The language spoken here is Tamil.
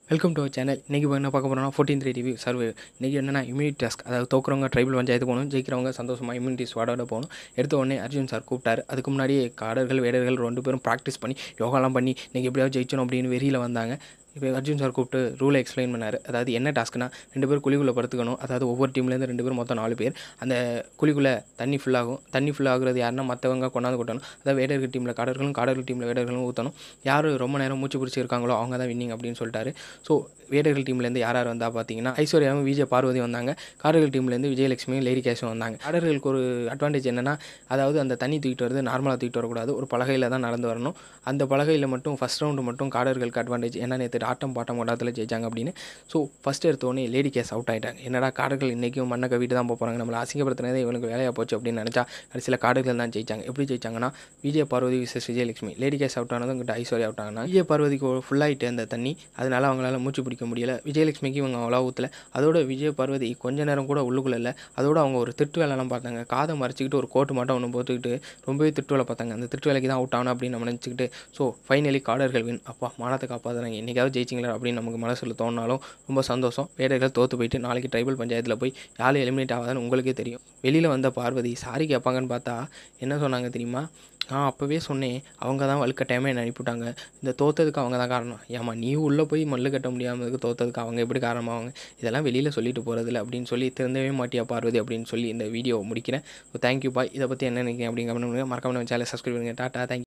வெல்கம் டு அவர் சேனல் இன்றைக்கி என்ன பார்க்க போகிறோம்னா ஃபோர்டீன் த்ரீ டிவி சர்வே இன்றைக்கி என்னென்னா இம்யூனிட்டி டாஸ்க் அதாவது தோக்குறவங்க ட்ரைபல் பஞ்சாயத்து போகணும் ஜெயிக்கிறவங்க சந்தோஷமாக இம்யூனிட்டி ஸ்வாடோட போகணும் எடுத்த உடனே அர்ஜுன் சார் கூப்பிட்டாரு அதுக்கு முன்னாடி காடர்கள் வேடர்கள் ரெண்டு பேரும் ப்ராக்டிஸ் பண்ணி யோகாலாம் பண்ணி இன்றைக்கி எப்படியாவது ஜெயிச்சணும் அப்படின்னு வெறியில் வந்தாங்க இப்போ அர்ஜுன் சார் கூப்பிட்டு ரூலை எக்ஸ்பிளைன் பண்ணார் அதாவது என்ன டாஸ்க்னா ரெண்டு பேர் குழிக்குள்ளே படுத்துக்கணும் அதாவது ஒவ்வொரு டீம்லேருந்து ரெண்டு பேர் மொத்தம் நாலு பேர் அந்த குழிக்குள்ளே தண்ணி ஃபுல்லாகும் தண்ணி ஃபுல்லாகிறது யாருன்னா மற்றவங்க கொண்டாந்து கொட்டணும் அதாவது வேடர்கள் டீமில் காடர்களும் காடர்கள் டீமில் வேடர்களும் ஊற்றணும் யார் ரொம்ப நேரம் மூச்சு பிடிச்சி இருக்காங்களோ அவங்க தான் வின்னிங் அப்படின்னு சொல்லிட்டாரு ஸோ வேடர்கள் டீம்லேருந்து யார் யார் வந்தால் பார்த்தீங்கன்னா ஐஸ்வர்யாவும் விஜய் பார்வதி வந்தாங்க காடர்கள் டீம்லேருந்து விஜயலட்சுமியும் லேரி கேஷும் வந்தாங்க காடர்களுக்கு ஒரு அட்வான்டேஜ் என்னென்னா அதாவது அந்த தண்ணி தூக்கிட்டு வருது நார்மலாக தூக்கிட்டு வரக்கூடாது ஒரு பலகையில் தான் நடந்து வரணும் அந்த பலகையில் மட்டும் ஃபஸ்ட் ரவுண்டு மட்டும் காடர்களுக்கு அட்வான்டேஜ் ஏன்னா நேற்று ஆட்டம் பாட்டம் கொண்டாட்டத்தில் ஜெயிச்சாங்க அப்படின்னு ஸோ ஃபஸ்ட் எடுத்தோடனே லேடி கேஸ் அவுட் ஆகிட்டாங்க என்னடா காடர்கள் இன்றைக்கும் மண்ணை கவிட்டு தான் போக போகிறாங்க நம்மளை அசிங்கப்படுத்தினதே இவனுக்கு வேலையாக போச்சு அப்படின்னு நினச்சா கடைசியில் காடர்கள் தான் ஜெயிச்சாங்க எப்படி ஜெயிச்சாங்கன்னா விஜய் பார்வதி விசஸ் விஜயலட்சுமி லேடி கேஸ் அவுட் ஆனதும் இங்கிட்ட ஐஸ்வர்யா அவுட் ஆனாங்க விஜய் பார்வதிக்கு ஃபுல்லாகிட்டு அந்த தண்ணி அதனால அவங்களால மூச்சு பிடிக்க முடியல விஜயலட்சுமிக்கு இவங்க அவ்வளோ ஊற்றல அதோட விஜய் பார்வதி கொஞ்ச நேரம் கூட உள்ளுக்குள்ள இல்லை அதோட அவங்க ஒரு திட்டு வேலைலாம் பார்த்தாங்க காதை மறைச்சிக்கிட்டு ஒரு கோட்டு மட்டும் ஒன்று போட்டுக்கிட்டு ரொம்பவே திட்டு வேலை பார்த்தாங்க அந்த திட்டு வேலைக்கு தான் அவுட் ஆகணும் அப்படின்னு நம்ம நினச்சிக்கிட்டு ஸோ ஃபைனலி காடர்கள் வின் அப்பா மானத்தை காப்பாற்றுறாங்க என்றைக்காவது ஜெயிச்சிங்களா அப்படின்னு நமக்கு மனசில் தோணினாலும் ரொம்ப சந்தோஷம் வேடர்கள் தோற்று போயிட்டு நாளைக்கு ட்ரைபல் பஞ்சாயத்தில் போய் யார் எலிமினேட் ஆகாதுன்னு உங்களுக்கே தெரியும் வெளியில் வந்த பார்வதி சாரி கேட்பாங்கன்னு பார்த்தா என்ன சொன்னாங்க தெரியுமா நான் அப்போவே சொன்னேன் அவங்க தான் வலுக்கட்டாயமாக என்னை அனுப்பிவிட்டாங்க இந்த தோத்ததுக்கு அவங்க தான் காரணம் ஏமா நீ உள்ளே போய் மல்லு கட்ட முடியாமதுக்கு தோத்ததுக்கு அவங்க எப்படி காரணமாவாங்க இதெல்லாம் வெளியில் சொல்லிட்டு போகிறதில்ல அப்படின்னு சொல்லி திருந்தவே மாட்டியா பார்வதி அப்படின்னு சொல்லி இந்த வீடியோ முடிக்கிறேன் ஸோ தேங்க்யூ பாய் இதை பற்றி என்ன நினைக்கிறேன் அப்படிங்கிற மறக்காம நம்ம சேனல் சப்ஸ்கிரைப் பண்ணுங்கள் டாட்டா தேங்க்யூ